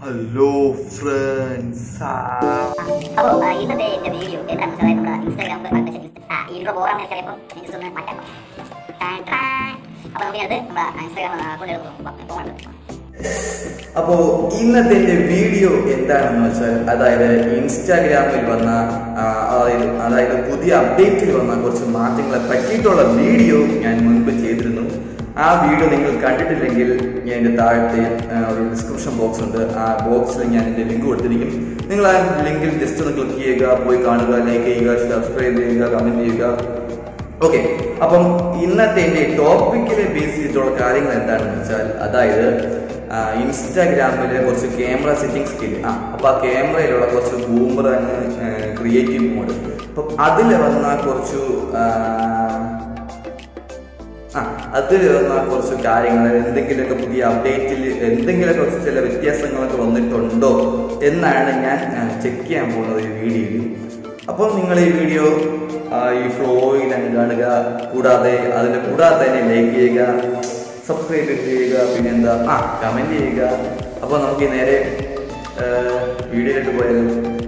hello friends അപ്പോൾ ആ, ഇന്നത്തെ എന്റെ വീഡിയോ എന്താണെന്ന് വെച്ചാൽ നമ്മുടെ ഇൻസ്റ്റാഗ്രാമിൽ ആ ഇൻട്രോ ബോറാണ് കയറിയപ്പോൾ ജസ്റ്റ് ഒന്ന് മാറ്റാം അപ്പോൾ നമുക്ക് അത് നമ്മുടെ ഇൻസ്റ്റാഗ്രാം അക്കൗണ്ട് പോകാനുണ്ട് അപ്പോ ഇന്നത്തെ എന്റെ വീഡിയോ എന്താണെന്ന് വെച്ചാൽ അതായത് ഇൻസ്റ്റാഗ്രാമിൽ വന്ന ആ, അതായത് അതായത് പുതിയ അപ്ഡേറ്റിൽ വന്ന കുറച്ച് മാറ്റങ്ങളെ പറ്റിയിട്ടുള്ള വീഡിയോ ഞാൻ മുൻപ് ചെയ്തിരുന്നു ആ വീഡിയോ നിങ്ങൾ കണ്ടിട്ടില്ലെങ്കിൽ ഞാൻ എൻ്റെ താഴത്തെ ആ, ഒരു ഡിസ്ക്രിപ്ഷൻ ബോക്സ് ഉണ്ട് ആ ബോക്സിൽ ഞാൻ എൻ്റെ ലിങ്ക് കൊടുത്തിരിക്കും നിങ്ങൾ ആ ലിങ്കിൽ ജസ്റ്റ് ഒന്ന് ക്ലിക്ക് ചെയ്യുക പോയി കാണുക ലൈക്ക് ചെയ്യുക സബ്സ്ക്രൈബ് ചെയ്യുക കമന്റ് ചെയ്യുക ഓക്കെ അപ്പം ഇന്നത്തെ എൻ്റെ ടോപ്പിക്കിനെ ബേസ് ചെയ്തിട്ടുള്ള കാര്യങ്ങൾ എന്താണെന്ന് വെച്ചാൽ അതായത് ആ, ഇൻസ്റ്റാഗ്രാമിലെ കുറച്ച് ക്യാമറ സെറ്റിംഗ് സ്കിൽ ആ അപ്പൊ ആ ക്യാമറയിലുള്ള കുറച്ച് ബൂമറാങ് ക്രിയേറ്റീവ് മോഡ് അപ്പം അതിൽ വന്ന കുറച്ച് ആ, ആ അതിൽ വന്ന കുറച്ച് കാര്യങ്ങൾ എന്തെങ്കിലുമൊക്കെ പുതിയ അപ്ഡേറ്റിൽ എന്തെങ്കിലുമൊക്കെ കുറച്ച് ചില വ്യത്യാസങ്ങളൊക്കെ വന്നിട്ടുണ്ടോ എന്നാണ് ഞാൻ ചെക്ക് ചെയ്യാൻ പോകുന്നത് ഈ വീഡിയോയിൽ അപ്പോൾ നിങ്ങൾ ഈ വീഡിയോ ആ, ഈ ഫ്ലോയിൽ അങ്ങ് കാണുക കൂടാതെ അതിൻ്റെ കൂടാതെ തന്നെ ലൈക്ക് ചെയ്യുക സബ്സ്ക്രൈബ് ചെയ്യുക പിന്നെ എന്താ ആ കമൻറ്റ് ചെയ്യുക അപ്പോൾ നമുക്ക് ഈ നേരെ ആ, വീഡിയോയിലേക്ക് പോയാലോ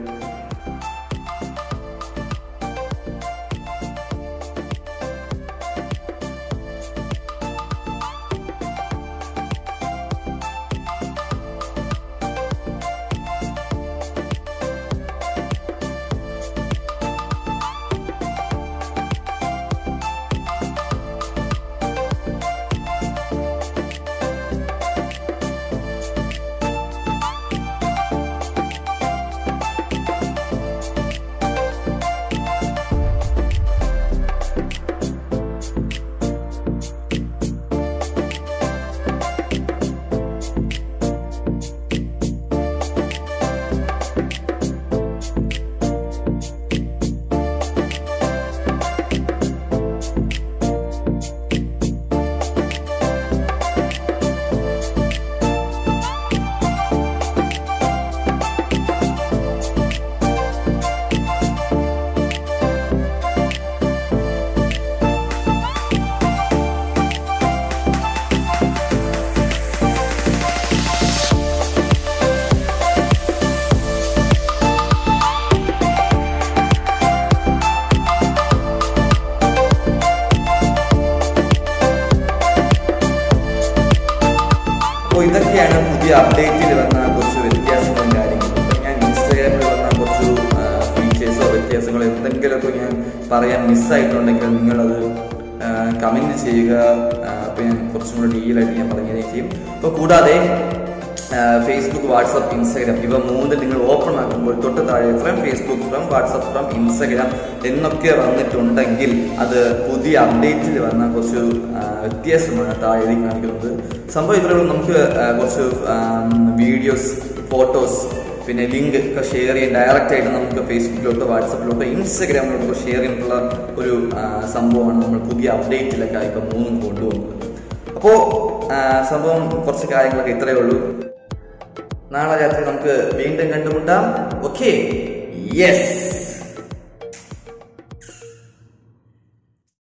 അപ്പോൾ ഇതൊക്കെയാണ് പുതിയ അപ്ഡേറ്റിൽ വന്ന കുറച്ച് വ്യത്യാസങ്ങളും കാര്യങ്ങളും ഇപ്പം ഞാൻ ഇൻസ്റ്റാഗ്രാമിൽ വന്ന കുറച്ച് ഫീച്ചേഴ്സോ വ്യത്യാസങ്ങളോ എന്തെങ്കിലുമൊക്കെ ഞാൻ പറയാൻ മിസ്സായിട്ടുണ്ടെങ്കിൽ നിങ്ങളത് കമൻറ്റ് ചെയ്യുക അപ്പോൾ ഞാൻ കുറച്ചും കൂടെ ഡീലായിട്ട് ഞാൻ പറഞ്ഞുതരികയും ചെയ്യും അപ്പോൾ കൂടാതെ ഫേസ്ബുക്ക് വാട്സപ്പ് ഇൻസ്റ്റാഗ്രാം ഇവ മൂന്ന് നിങ്ങൾ ഓപ്പൺ ആക്കുമ്പോൾ തൊട്ട് താഴെ from Facebook from WhatsApp from Instagram എന്നൊക്കെ വന്നിട്ടുണ്ടെങ്കിൽ അത് പുതിയ അപ്ഡേറ്റിൽ വന്ന കുറച്ച് ആ, വ്യത്യാസമാണ് താഴെ എഴുതി കാണിക്കുന്നത് സംഭവം ഇതിലൂടെ നമുക്ക് ആ, കുറച്ച് വീഡിയോസ് ഫോട്ടോസ് പിന്നെ ലിങ്ക് ഒക്കെ ഷെയർ ചെയ്യാൻ ഡയറക്റ്റ് ആയിട്ട് നമുക്ക് ഫേസ്ബുക്കിലോട്ടോ വാട്സപ്പിലോട്ടോ ഇൻസ്റ്റാഗ്രാമിലോട്ടോ ഷെയർ ചെയ്യാനുള്ള ഒരു ആ, സംഭവമാണ് നമ്മൾ പുതിയ അപ്ഡേറ്റിലൊക്കെ ഇപ്പം മൂന്നും കൊണ്ടുപോകുന്നത് അപ്പോൾ സംഭവം കുറച്ച് കാര്യങ്ങളൊക്കെ ഇത്രയേ ഉള്ളൂ നാളെ രാത്രി നമുക്ക് വീണ്ടും കണ്ടുമുട്ടാം ഓക്കെ യെസ്